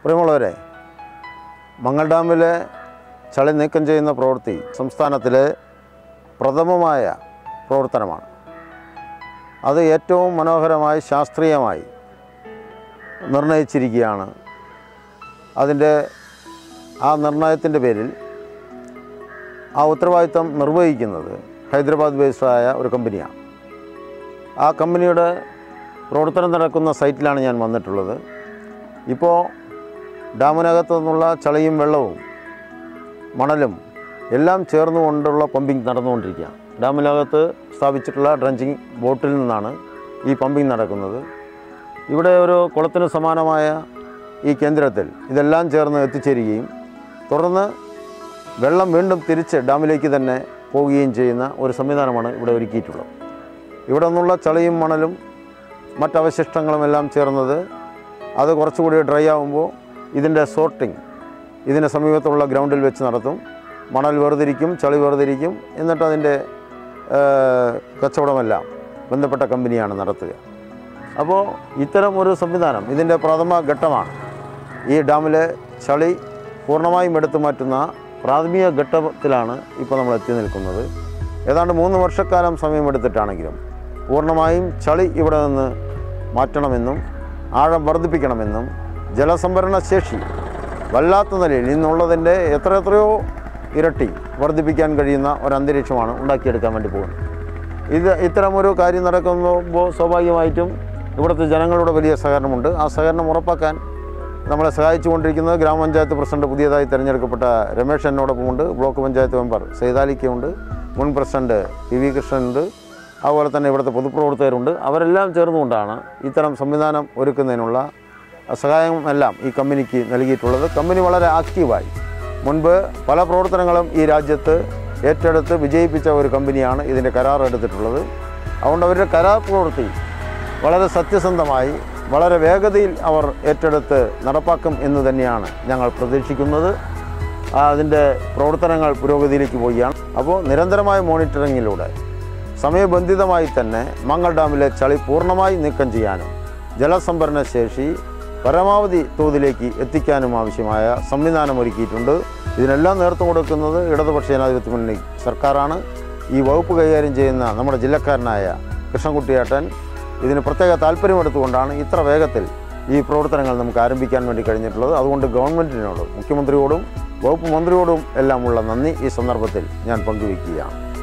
പ്രിയമുള്ളവരെ മങ്ങൾ ഡാമിലെ ചളി നീക്കം ചെയ്യുന്ന പ്രവൃത്തി സംസ്ഥാനത്തിലെ പ്രഥമമായ പ്രവർത്തനമാണ് അത് ഏറ്റവും മനോഹരമായി ശാസ്ത്രീയമായി നിർണയിച്ചിരിക്കുകയാണ് അതിൻ്റെ ആ നിർണയത്തിൻ്റെ പേരിൽ ആ ഉത്തരവാദിത്തം നിർവഹിക്കുന്നത് ഹൈദരാബാദ് ബേസ്ഡായ ഒരു കമ്പനിയാണ് ആ കമ്പനിയുടെ പ്രവർത്തനം നടക്കുന്ന സൈറ്റിലാണ് ഞാൻ വന്നിട്ടുള്ളത് ഇപ്പോൾ ഡാമിനകത്തു നിന്നുള്ള ചളിയും വെള്ളവും മണലും എല്ലാം ചേർന്നുകൊണ്ടുള്ള പമ്പിംഗ് നടന്നുകൊണ്ടിരിക്കുകയാണ് ഡാമിനകത്ത് സ്ഥാപിച്ചിട്ടുള്ള ഡ്രഞ്ചിങ് ബോട്ടിൽ നിന്നാണ് ഈ പമ്പിംഗ് നടക്കുന്നത് ഇവിടെ ഒരു കുളത്തിന് സമാനമായ ഈ കേന്ദ്രത്തിൽ ഇതെല്ലാം ചേർന്ന് എത്തിച്ചേരുകയും തുടർന്ന് വെള്ളം വീണ്ടും തിരിച്ച് ഡാമിലേക്ക് തന്നെ പോവുകയും ചെയ്യുന്ന ഒരു സംവിധാനമാണ് ഇവിടെ ഒരുക്കിയിട്ടുള്ളത് ഇവിടെ നിന്നുള്ള ചളിയും മണലും മറ്റവശിഷ്ടങ്ങളും എല്ലാം ചേർന്നത് അത് കുറച്ചുകൂടി ഡ്രൈ ആകുമ്പോൾ ഇതിൻ്റെ സോർട്ടിങ് ഇതിന് സമീപത്തുള്ള ഗ്രൗണ്ടിൽ വെച്ച് നടത്തും മണൽ വേർതിരിക്കും ചളി വേർതിരിക്കും എന്നിട്ട് അതിൻ്റെ ഏഹ്, കച്ചവടമെല്ലാം ബന്ധപ്പെട്ട കമ്പനിയാണ് നടത്തുക അപ്പോൾ ഇത്തരം ഒരു സംവിധാനം ഇതിൻ്റെ പ്രഥമ ഘട്ടമാണ് ഈ ഡാമിലെ ചളി പൂർണ്ണമായും എടുത്തു മാറ്റുന്ന പ്രാഥമിക ഘട്ടത്തിലാണ് ഇപ്പോൾ നമ്മൾ എത്തി നിൽക്കുന്നത് ഏതാണ്ട് മൂന്ന് വർഷക്കാലം സമയമെടുത്തിട്ടാണെങ്കിലും പൂർണ്ണമായും ചളി ഇവിടെ നിന്ന് മാറ്റണമെന്നും ആഴം വർദ്ധിപ്പിക്കണമെന്നും ജലസംഭരണ ശേഷി വല്ലാത്ത നിലയിൽ ഇന്നുള്ളതിൻ്റെ എത്ര എത്രയോ ഇരട്ടി വർദ്ധിപ്പിക്കാൻ കഴിയുന്ന ഒരു അന്തരീക്ഷമാണ് ഉണ്ടാക്കിയെടുക്കാൻ വേണ്ടി പോകുന്നത് ഇത് ഇത്തരമൊരു കാര്യം നടക്കുമ്പോൾ സ്വാഭാവികമായിട്ടും ഇവിടുത്തെ ജനങ്ങളുടെ വലിയ സഹകരണമുണ്ട് ആ സഹകരണം ഉറപ്പാക്കാൻ നമ്മളെ സഹായിച്ചുകൊണ്ടിരിക്കുന്നത് ഗ്രാമപഞ്ചായത്ത് പ്രസിഡന്റ് പുതിയതായി തിരഞ്ഞെടുക്കപ്പെട്ട രമേശ് എന്നോടൊപ്പമുണ്ട് ബ്ലോക്ക് പഞ്ചായത്ത് മെമ്പർ സെയ്താലിക്കയുണ്ട് മുൻ പ്രസിഡന്റ് പി വി കൃഷ്ണനുണ്ട് അതുപോലെ തന്നെ ഇവിടുത്തെ പൊതുപ്രവർത്തകരുണ്ട് അവരെല്ലാം ചേർന്നുകൊണ്ടാണ് ഇത്തരം സംവിധാനം ഒരുക്കുന്നതിനുള്ള സഹായം എല്ലാം ഈ കമ്പനിക്ക് നൽകിയിട്ടുള്ളത് കമ്പനി വളരെ ആക്റ്റീവായി മുൻപ് പല പ്രവർത്തനങ്ങളും ഈ രാജ്യത്ത് ഏറ്റെടുത്ത് വിജയിപ്പിച്ച ഒരു കമ്പനിയാണ് ഇതിൻ്റെ കരാർ എടുത്തിട്ടുള്ളത് അതുകൊണ്ട് അവരുടെ കരാർ പ്രവൃത്തി വളരെ സത്യസന്ധമായി വളരെ വേഗതയിൽ അവർ ഏറ്റെടുത്ത് നടപ്പാക്കും എന്ന് തന്നെയാണ് ഞങ്ങൾ പ്രതീക്ഷിക്കുന്നത് ആ, അതിൻ്റെ പ്രവർത്തനങ്ങൾ പുരോഗതിയിലേക്ക് പോവുകയാണ് അപ്പോൾ നിരന്തരമായ മോണിറ്ററിങ്ങിലൂടെ സമയബന്ധിതമായി തന്നെ മങ്ങൾ ഡാമിലെ ചളി പൂർണ്ണമായി നീക്കം ചെയ്യാനും ജലസംഭരണ ശേഷി പരമാവധി തോതിലേക്ക് എത്തിക്കാനും ആവശ്യമായ സംവിധാനം ഒരുക്കിയിട്ടുണ്ട് ഇതിനെല്ലാം നേതൃത്വം കൊടുക്കുന്നത് ഇടതുപക്ഷ ജനാധിപത്യ മുന്നണി സർക്കാരാണ് ഈ വകുപ്പ് കൈകാര്യം ചെയ്യുന്ന നമ്മുടെ ജില്ലക്കാരനായ കൃഷ്ണൻകുട്ടിയേട്ടൻ ഇതിന് പ്രത്യേക താല്പര്യമെടുത്തുകൊണ്ടാണ് ഇത്ര വേഗത്തിൽ ഈ പ്രവർത്തനങ്ങൾ നമുക്ക് ആരംഭിക്കാൻ വേണ്ടി കഴിഞ്ഞിട്ടുള്ളത് അതുകൊണ്ട് ഗവൺമെൻറ്റിനോടും മുഖ്യമന്ത്രിയോടും വകുപ്പ് മന്ത്രിയോടും എല്ലാമുള്ള നന്ദി ഈ സന്ദർഭത്തിൽ ഞാൻ പങ്കുവയ്ക്കുകയാണ്